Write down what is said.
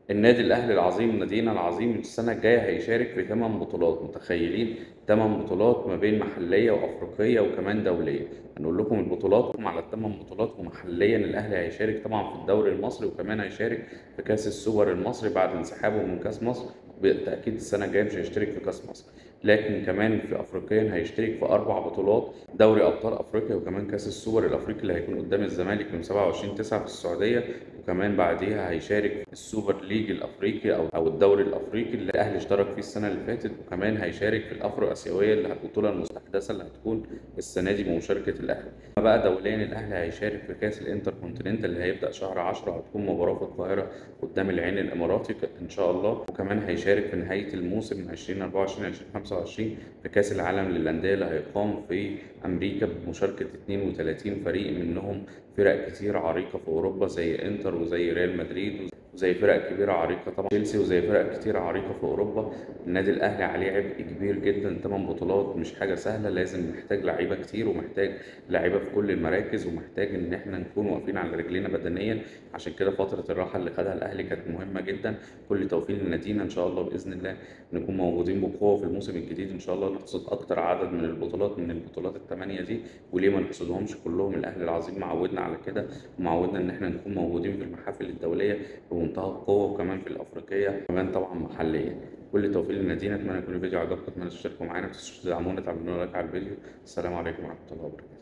النادي الأهلي العظيم نادينا العظيم السنة الجاية هيشارك في 8 بطولات متخيلين 8 بطولات ما بين محلية وأفريقية وكمان دولية هنقول لكم البطولات على الثمان بطولات ومحليا الأهلي هيشارك طبعا في الدوري المصري وكمان هيشارك في كأس السوبر المصري بعد انسحابه من كأس مصر بالتأكيد السنة الجاية مش هيشترك في كأس مصر لكن كمان في افريقيا هيشترك في اربع بطولات دوري ابطال افريقيا وكمان كاس السوبر الافريقي اللي هيكون قدام الزمالك يوم 27 9 في السعوديه وكمان بعديها هيشارك في السوبر ليج الافريقي او او الدوري الافريقي اللي الاهلي اشترك فيه السنه اللي فاتت وكمان هيشارك في الافرو اسيويه اللي البطوله المستحدثه اللي هتكون السنه دي بمشاركه الاهلي بقى دوليا الاهلي هيشارك في كاس الانتر كونتيننتال اللي هيبدا شهر 10 هتكون مباراه في القاهره قدام العين الاماراتي ان شاء الله وكمان هيشارك في نهايه الموسم 2024 2025 في كاس العالم للانديه اللي هيقام في امريكا بمشاركه 32 فريق منهم فرق كتير عريقه في اوروبا زي انتر وزي ريال مدريد وزي فرق كبيره عريقه طبعا تشيلسي وزي فرق كتير عريقه في اوروبا النادي الاهلي عليه عبء كبير جدا 8 بطولات مش حاجه سهله لازم محتاج لعيبه كتير ومحتاج لعيبه في كل المراكز ومحتاج ان احنا نكون واقفين على رجلينا بدنيا عشان كده فتره الراحه اللي خدها الاهلي كانت مهمه جدا كل توفيق لنادينا ان شاء الله باذن الله نكون موجودين بقوه في الموسم الجديد ان شاء الله نحصد اكتر عدد من البطولات من البطولات الثمانيه دي وليه ما نحصدهمش كلهم الاهلي العظيم معودنا على كده ومعودنا ان احنا نكون موجودين في المحافل الدوليه بمنتهى القوه وكمان في الافريقيه كمان طبعا محليا كل التوفيق لنادينا اتمنى يكون الفيديو عجبكم اتمنى تشتركوا معانا ما تنسوش تدعمونا تعملوا لايك على الفيديو السلام عليكم ورحمه الله وبركاته